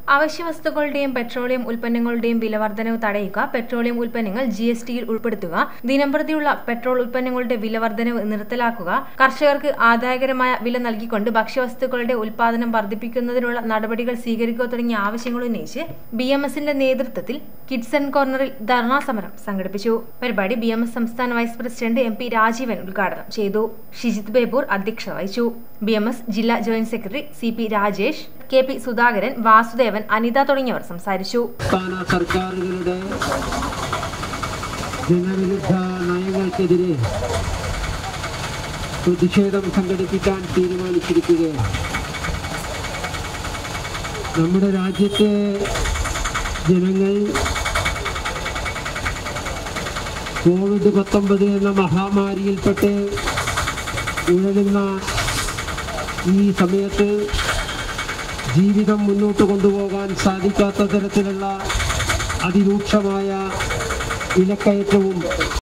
അവശ്യവസ്തുക്കളുടെയും petroleum ഉൽപ്പന്നങ്ങളുടെയും വിലവർധനവ് തടയുക petroleum ഉൽപ്പന്നങ്ങൾ ജി എസ് ടിയിൽ ഉൾപ്പെടുത്തുക ദിനംപ്രതിയുള്ള പെട്രോൾ ഉൽപ്പന്നങ്ങളുടെ വിലവർധനവ് നിർത്തലാക്കുക കർഷകർക്ക് ആദായകരമായ വില നൽകിക്കൊണ്ട് ഭക്ഷ്യവസ്തുക്കളുടെ ഉൽപ്പാദനം വർദ്ധിപ്പിക്കുന്നതിനുള്ള നടപടികൾ സ്വീകരിക്കുക തുടങ്ങിയ ആവശ്യങ്ങൾ ഉന്നയിച്ച് ബി എം എസിന്റെ നേതൃത്വത്തിൽ കിഡ്സൺ കോർണറിൽ ധർണാ സമരം സംഘടിപ്പിച്ചു പരിപാടി ബി എം എസ് സംസ്ഥാന vice president M P Rajeevan ഉദ്ഘാടനം ചെയ്തു ഷിജിത് ബേബൂർ അധ്യക്ഷത വഹിച്ചു ബി എം എസ് ജില്ലാ joint secretary C P Rajesh K P Sudhakaran Vasudevan Anitha തുടങ്ങിയവർ സംസാരിച്ചു സംസ്ഥാന സർക്കാരുകളുടെ ജനവിരുദ്ധ നയങ്ങൾക്കെതിരെ പ്രതിഷേധം സംഘടിപ്പിക്കാൻ തീരുമാനിച്ചിരിക്കുകയാണ് നമ്മുടെ രാജ്യത്തെ ജനങ്ങൾ കോവിഡ് പത്തൊമ്പത് എന്ന മഹാമാരിയിൽപ്പെട്ട് ഉഴലുന്ന ഈ സമയത്ത് ജീവിതം മുന്നോട്ട് കൊണ്ടുപോകാൻ സാധിക്കാത്ത തരത്തിലുള്ള അതിരൂക്ഷമായ വിലക്കയറ്റവും